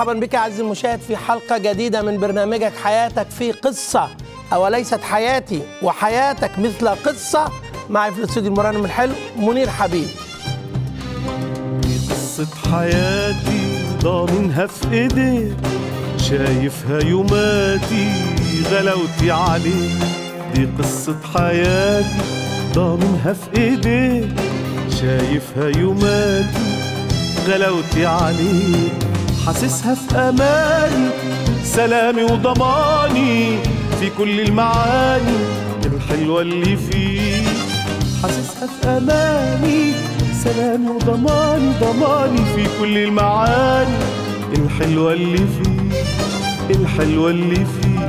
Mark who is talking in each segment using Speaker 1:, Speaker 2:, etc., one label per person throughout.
Speaker 1: مرحبا بك عزيزي المشاهد في حلقة جديدة من برنامجك حياتك في قصة أوليست حياتي وحياتك مثل قصة معي في الاستوديو المرنم الحلو منير حبيب
Speaker 2: دي قصة حياتي ضامنها في ايديك شايفها يوماتي غلاوتي عليك دي قصة حياتي ضامنها في ايديك شايفها يوماتي غلاوتي عليك حاسسها في اماني سلامي وضماني في كل المعاني الحلوة اللي فيك حاسسها في اماني سلامي وضماني ضماني في كل المعاني الحلوة اللي فيك الحلوة اللي فيك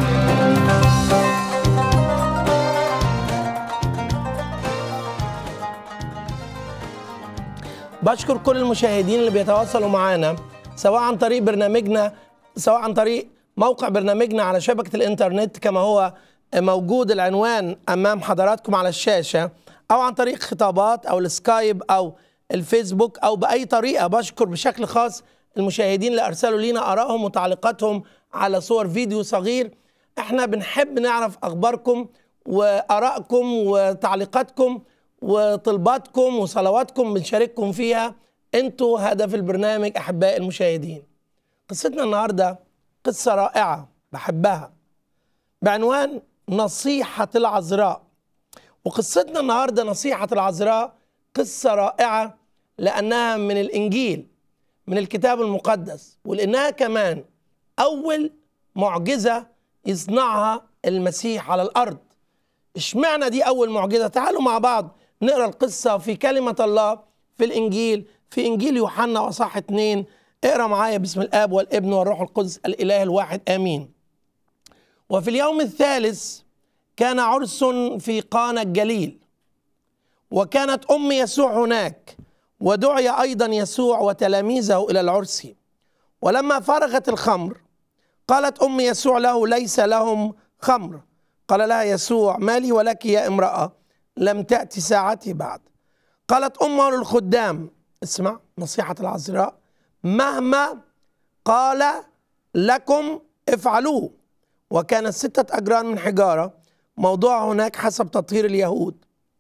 Speaker 1: بشكر كل المشاهدين اللي بيتواصلوا معانا سواء عن طريق برنامجنا سواء عن طريق موقع برنامجنا على شبكة الإنترنت كما هو موجود العنوان أمام حضراتكم على الشاشة أو عن طريق خطابات أو السكايب أو الفيسبوك أو بأي طريقة بشكر بشكل خاص المشاهدين اللي أرسلوا لينا آرائهم وتعليقاتهم على صور فيديو صغير احنا بنحب نعرف أخباركم وآرائكم وتعليقاتكم وطلباتكم وصلواتكم بنشارككم فيها انتوا هدف البرنامج احبائي المشاهدين قصتنا النهارده قصه رائعه بحبها بعنوان نصيحه العذراء وقصتنا النهارده نصيحه العذراء قصه رائعه لانها من الانجيل من الكتاب المقدس ولانها كمان اول معجزه يصنعها المسيح على الارض اشمعنى دي اول معجزه تعالوا مع بعض نقرا القصه في كلمه الله في الانجيل في انجيل يوحنا واصح اتنين اقرا معايا باسم الاب والابن والروح القدس الاله الواحد امين وفي اليوم الثالث كان عرس في قانا الجليل وكانت ام يسوع هناك ودعي ايضا يسوع وتلاميذه الى العرس ولما فرغت الخمر قالت ام يسوع له ليس لهم خمر قال لها يسوع ما لي ولك يا امراه لم تأتي ساعتي بعد قالت أمه للخدام اسمع نصيحة العذراء مهما قال لكم افعلوه وكانت ستة أجران من حجارة موضوع هناك حسب تطهير اليهود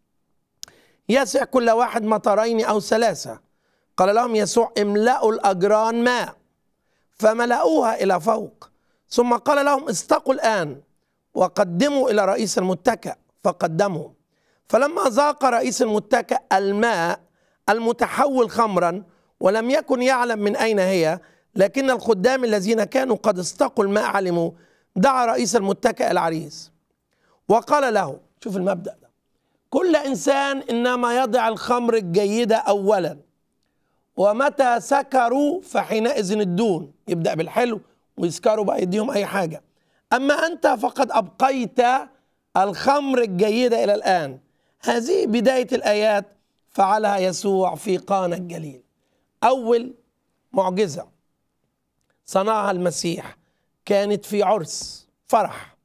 Speaker 1: يسع كل واحد مطرين أو ثلاثة قال لهم يسوع املأوا الأجران ماء فملأوها إلى فوق ثم قال لهم استقوا الآن وقدموا إلى رئيس المتكأ فقدموا فلما ذاق رئيس المتكأ الماء المتحول خمرا ولم يكن يعلم من أين هي لكن الخدام الذين كانوا قد استقوا الماء علموا دعا رئيس المتكأ العريس وقال له شوف المبدأ ده كل إنسان إنما يضع الخمر الجيدة أولا ومتى سكروا فحينئذ الدون يبدأ بالحلو ويسكروا بقى يديهم أي حاجة أما أنت فقد أبقيت الخمر الجيدة إلى الآن هذه بداية الآيات فعلها يسوع في قانا الجليل أول معجزة صنعها المسيح كانت في عرس فرح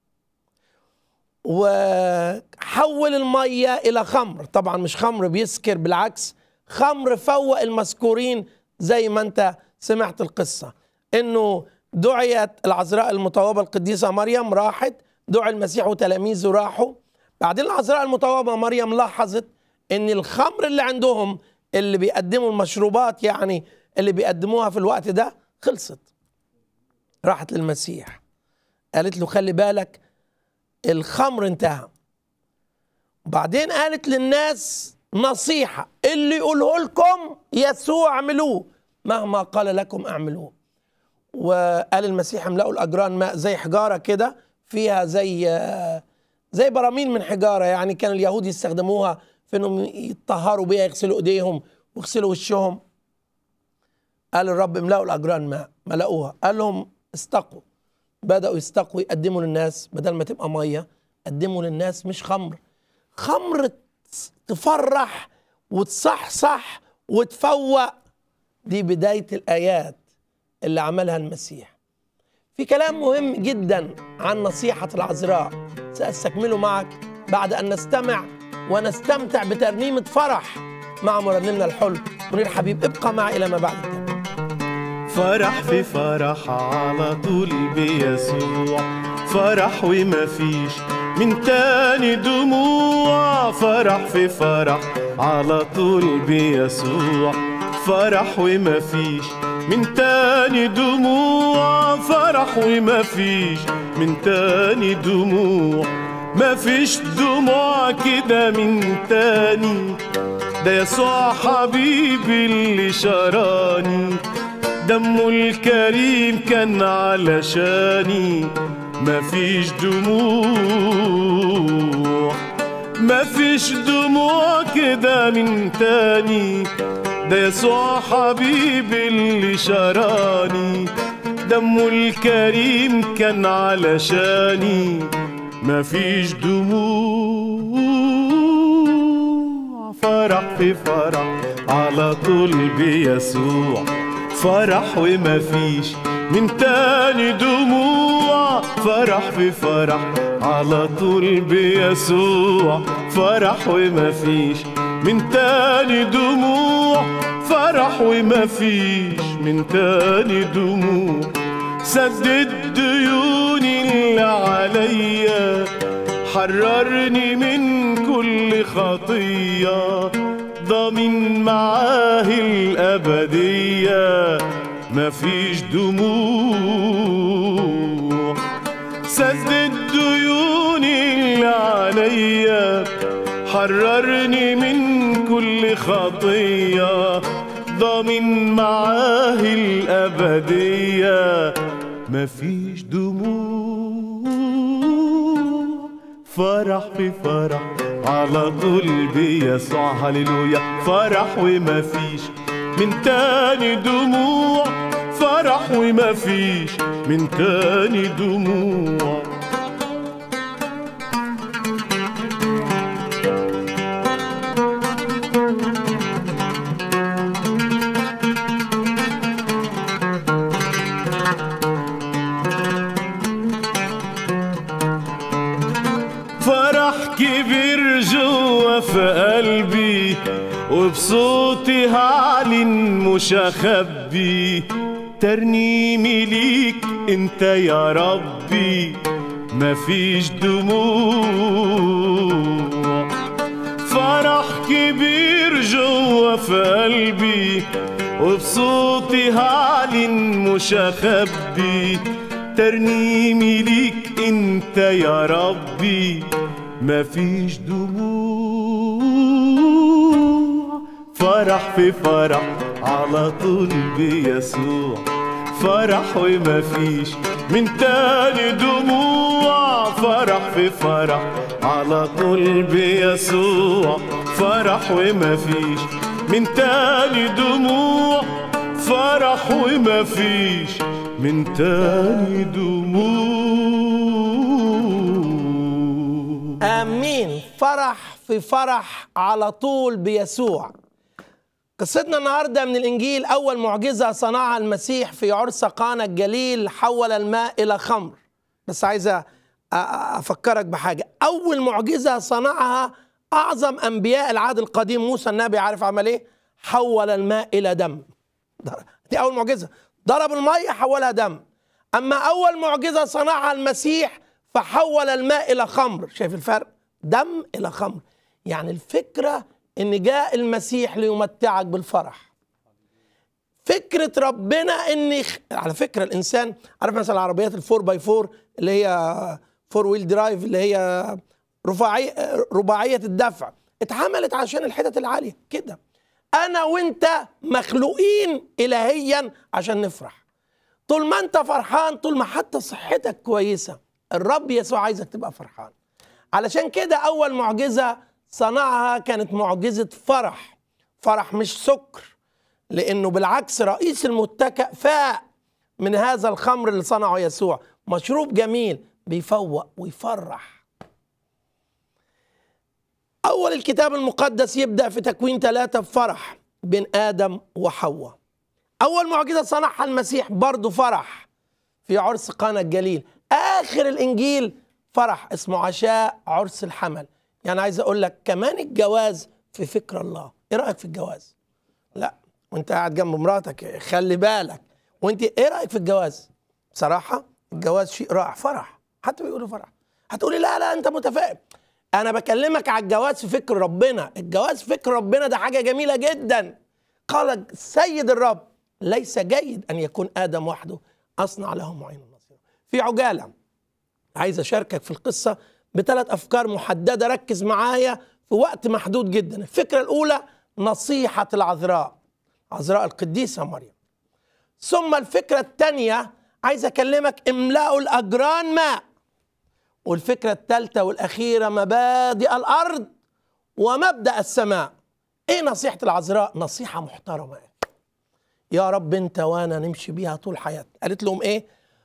Speaker 1: وحول المية إلى خمر طبعا مش خمر بيسكر بالعكس خمر فوق المذكورين زي ما انت سمعت القصة انه دعيت العذراء المطوبة القديسة مريم راحت دعا المسيح وتلاميذه راحوا بعدين العذراء المطوبة مريم لاحظت ان الخمر اللي عندهم اللي بيقدموا المشروبات يعني اللي بيقدموها في الوقت ده خلصت راحت للمسيح قالت له خلي بالك الخمر انتهى وبعدين قالت للناس نصيحة اللي يقوله لكم يسوع اعملوه مهما قال لكم اعملوه وقال المسيح املأوا الأجران ماء زي حجارة كده فيها زي زي براميل من حجاره يعني كان اليهود يستخدموها في انهم يطهروا بيها يغسلوا ايديهم ويغسلوا وشهم قال الرب املأوا الاجران ماء ملأوها قال لهم استقوا بدأوا يستقوا يقدموا للناس بدل ما تبقى ميه قدموا للناس مش خمر خمر تفرح وتصحصح وتفوق دي بدايه الايات اللي عملها المسيح في كلام مهم جدا عن نصيحة العذراء سأستكمله معك بعد أن نستمع ونستمتع بترنيمة فرح مع مرنمنا الحلو منير حبيب ابقى معي إلى ما بعد الترنيم
Speaker 2: فرح في فرح على طول بيسوع فرح وما فيش من تاني دموع فرح في فرح على طول بيسوع فرح وما فيش من تاني دموع فرح وما فيش من تاني دموع ما فيش دموع كده من تاني ده يسوع حبيبي اللي شراني دمه الكريم كان علشاني مفيش دموع مفيش دموع كده من تاني ده يسوع حبيبي اللي شراني دمه الكريم كان علشاني مفيش دموع فرح في فرح على طول بيسوع فرح وما فيش من تاني دموع فرح في فرح على طول بيسوع فرح وما فيش من تاني دموع فرح وما فيش من تاني دموع سدد ديوني اللي عليا حررني من كل خطيه ضامن معاه الأبدية مفيش دموع سدد ديوني اللي عليا حررني من كل خطية ضامن معاه الأبدية مفيش دموع فرح في فرح على طول بيسوع هللويا فرح وما فيش من تاني دموع فرح وما فيش من تاني دموع فرح كبير جوا في قلبي وبصوتي هعلن مش اخبي ترنيمي ليك انت يا ربي مفيش دموع فرح كبير جوا في قلبي وبصوتي هعلن مش اخبي ترنيمي ليك انت يا ربي مفيش دموع فرح في فرح على طول بيسوع فرح وما فيش من تاني دموع فرح في فرح على طول بيسوع فرح وما فيش من تاني دموع فرح وما فيش من تاني دموع
Speaker 1: امين فرح في فرح على طول بيسوع قصتنا النهارده من الانجيل اول معجزه صنعها المسيح في عرس قانا الجليل حول الماء الى خمر بس عايزه أ- أ- افكرك بحاجه اول معجزه صنعها اعظم انبياء العهد القديم موسى النبي عارف عمل ايه حول الماء الى دم دي اول معجزه ضرب الميه حولها دم اما اول معجزه صنعها المسيح فحول الماء الى خمر شايف الفرق دم الى خمر يعني الفكره ان جاء المسيح ليمتعك بالفرح فكره ربنا ان يخ... على فكره الانسان عارف مثلا العربيات الفور باي فور اللي هي فور ويل درايف اللي هي رفاعي رباعيه الدفع اتعملت عشان الحتت العاليه كده انا وانت مخلوقين الهيا عشان نفرح طول ما انت فرحان طول ما حتى صحتك كويسه الرب يسوع عايزك تبقى فرحان علشان كده اول معجزه صنعها كانت معجزه فرح فرح مش سكر لانه بالعكس رئيس المتكأ فاق من هذا الخمر اللي صنعه يسوع مشروب جميل بيفوق ويفرح أول الكتاب المقدس يبدأ في تكوين ثلاثة بفرح بين آدم وحواء أول معجزة صنعها المسيح برضه فرح في عرس قانا الجليل آخر الإنجيل فرح اسمه عشاء عرس الحمل يعني عايز أقول لك كمان الجواز في فكر الله إيه رأيك في الجواز؟ لا وانت قاعد جنب مراتك خلي بالك وانت ايه رايك في الجواز بصراحه الجواز شيء رائع فرح حتى بيقولوا فرح هتقولي لا لا انت متفائل انا بكلمك على الجواز في فكر ربنا الجواز في فكر ربنا ده حاجه جميله جدا قال السيد الرب ليس جيد ان يكون ادم وحده اصنع له معين نصير في عجاله عايز اشاركك في القصه بثلاث افكار محدده ركز معايا في وقت محدود جدا الفكره الاولى نصيحه العذراء عذراء القديسه مريم ثم الفكره الثانيه عايز اكلمك املأوا الاجران ماء والفكره الثالثه والاخيره مبادئ الارض ومبدا السماء ايه نصيحه العذراء نصيحه محترمه يا رب انت وانا نمشي بيها طول حياتنا قالت لهم ايه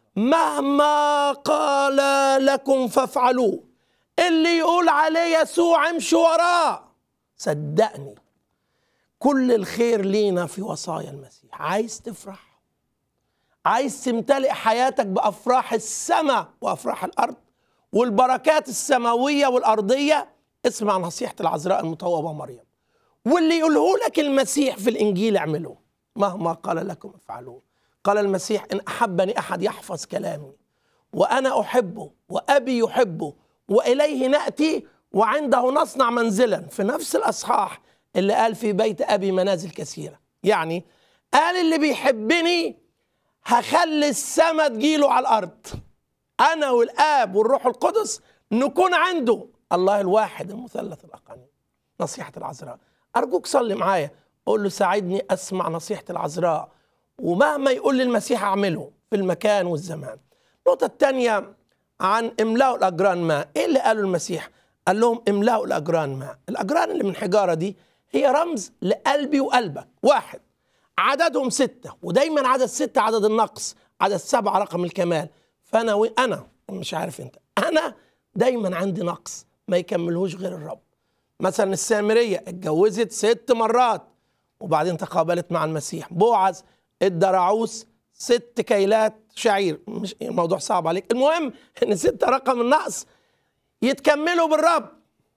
Speaker 1: مهما قال لكم فافعلوه اللي يقول عليه يسوع امشوا وراه صدقني كل الخير لينا في وصايا المسيح عايز تفرح عايز تمتلئ حياتك بافراح السماء وافراح الارض والبركات السماويه والارضيه اسمع نصيحه العذراء المطوبه مريم واللي يقوله لك المسيح في الانجيل اعمله مهما قال لكم افعلوه قال المسيح ان احبني احد يحفظ كلامي وانا احبه وابي يحبه واليه ناتي وعنده نصنع منزلا في نفس الاصحاح اللي قال في بيت ابي منازل كثيره يعني قال اللي بيحبني هخلي السما تجيله على الارض انا والاب والروح القدس نكون عنده الله الواحد المثلث الاقانيم نصيحه العذراء ارجوك صلي معايا قول له ساعدني اسمع نصيحه العذراء ومهما يقول لي المسيح اعمله في المكان والزمان النقطه الثانيه عن املاء الاجران ماء ايه اللي قاله المسيح قال لهم املاء الاجران ماء الاجران اللي من حجاره دي هي رمز لقلبي وقلبك واحد عددهم ستة ودايما عدد ستة عدد النقص عدد سبعة رقم الكمال فأنا وأنا مش عارف أنت أنا دايما عندي نقص ما يكملهوش غير الرب مثلا السامرية اتجوزت ست مرات وبعدين تقابلت مع المسيح بوعز ادى رعوس ست كيلات شعير مش الموضوع صعب عليك المهم ان ستة رقم النقص يتكملوا بالرب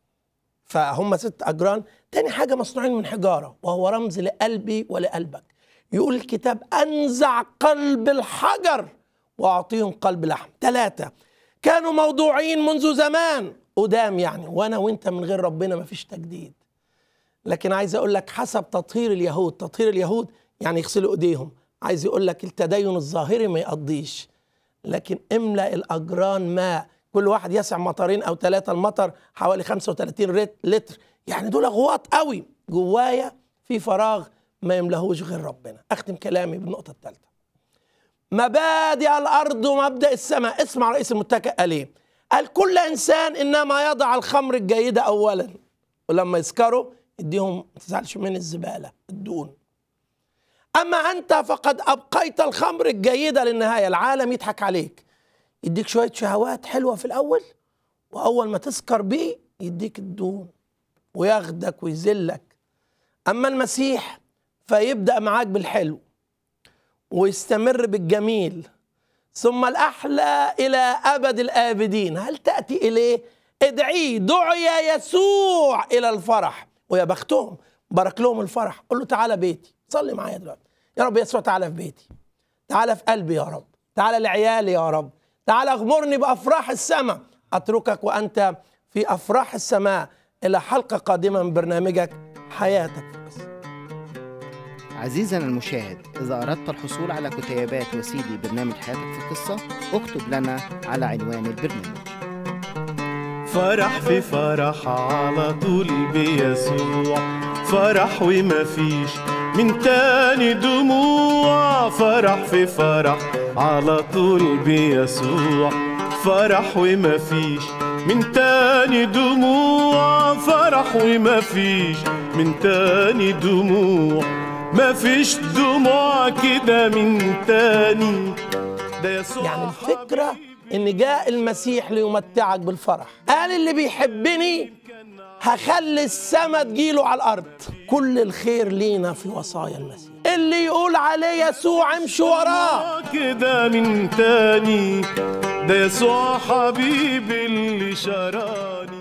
Speaker 1: فهم ست أجران تاني حاجة مصنوعين من حجارة وهو رمز لقلبي ولقلبك يقول الكتاب أنزع قلب الحجر وأعطيهم قلب لحم ثلاثة كانوا موضوعين منذ زمان قدام يعني وأنا وأنت من غير ربنا مفيش تجديد لكن عايز أقول لك حسب تطهير اليهود تطهير اليهود يعني يغسلوا إيديهم عايز يقول لك التدين الظاهري ما يقضيش لكن املأ الأجران ماء كل واحد يسع مطرين او ثلاثه المطر حوالي 35 لتر يعني دول غواط قوي جوايا في فراغ ما يملهوش غير ربنا اختم كلامي بالنقطه الثالثه مبادئ الارض ومبدا السماء اسمع رئيس المتكئ قال ايه قال كل انسان انما يضع الخمر الجيده اولا ولما يسكروا يديهم ما تزعلش من الزباله الدون اما انت فقد ابقيت الخمر الجيده للنهايه العالم يضحك عليك يديك شويه شهوات حلوه في الاول واول ما تسكر بيه يديك الدون وياخدك ويذلك اما المسيح فيبدا معاك بالحلو ويستمر بالجميل ثم الاحلى الى ابد الابدين هل تاتي اليه ادعيه دعي يسوع الى الفرح ويا بختهم بارك لهم الفرح قول له تعالى بيتي صلي معايا دلوقتي يا رب يسوع تعالى في بيتي تعالى في قلبي يا رب تعالى لعيالي يا رب تعال اغمرني بافراح السماء اتركك وانت في افراح السماء الى حلقه قادمه من برنامجك حياتك في القصه
Speaker 3: عزيزنا المشاهد إذا أردت الحصول على كتيبات وسيدي برنامج حياتك في القصة اكتب لنا على عنوان البرنامج
Speaker 2: فرح في فرح على طول بيسوع فرح وما فيش من تاني دموع فرح في فرح على طول بيسوع فرح وما فيش من تاني دموع فرح وما فيش من تاني دموع ما فيش دموع كده من تاني ده يسوع
Speaker 1: يعني الفكره ان جاء المسيح ليمتعك بالفرح قال اللي بيحبني هخلي السما تجيله على الارض كل الخير لينا في وصايا المسيح اللي يقول عليه يسوع امشي وراه
Speaker 2: كده من تاني ده يسوع حبيبي اللي شراني